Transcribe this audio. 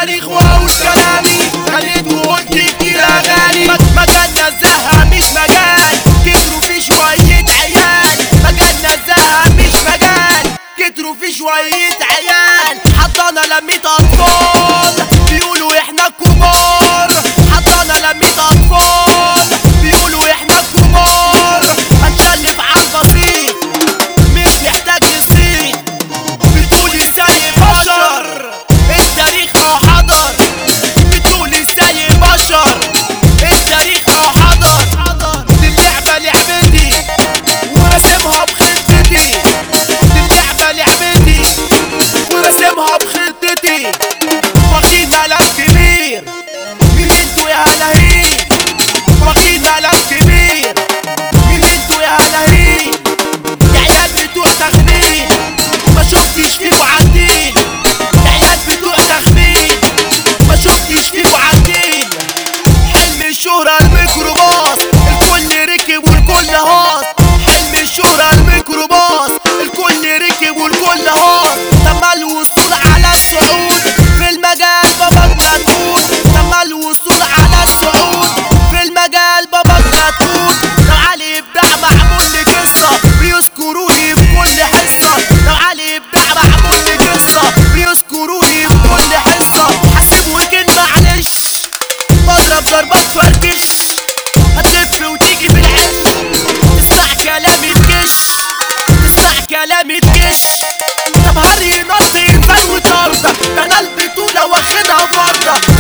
التاريخ واقول كلامي خليت وقلت كتير اغاني مجالنا الزهق مش مجال كتروا في شوية عيال مجالنا الزهق مش مجال كتروا في شوية عيال حطانا لميت اطفال بيقولوا احنا كبار حطانا لميت اطفال بيقولوا احنا كبار هنشلف عالبسيط مش محتاج للصيت بتقول ازاي بشر التاريخ ما حضر بتقول ازاي بشر التاريخ ما حضر دي اللعبة لعبتي وراسمها بخطتي دي اللعبة لعبتي وراسمها بخطتي واخدين ملف كبير مين انتوا يا هلاهين واخدين ملف كبير مين انتوا يا هلاهين يا عيال بتوع تخمين ما شفتش فيكوا عدين يا عيال بتوع تخمين ما شفتش فيكوا عدين حلم الشهرة الميكروباص الكل ركب والكل هاص حلم الشهرة الميكروباص الكل ركب والكل هاص تم الوصول على الصعود في المجال بابا تقول تم الوصول على الصعود في المجال بابا تقول لو علي ابداع معمول لي قصة بيذكروني في كل حصة لو علي ابداع معمول لي قصة بيذكروني في كل حصة حسب وكن معلش بضرب ضربات فركش هتلف وتيجي بالعش تسمع كلامي تكش تسمع كلامي تكش طب هري نط انسان وطاردة ده انا البطولة واخدها بردة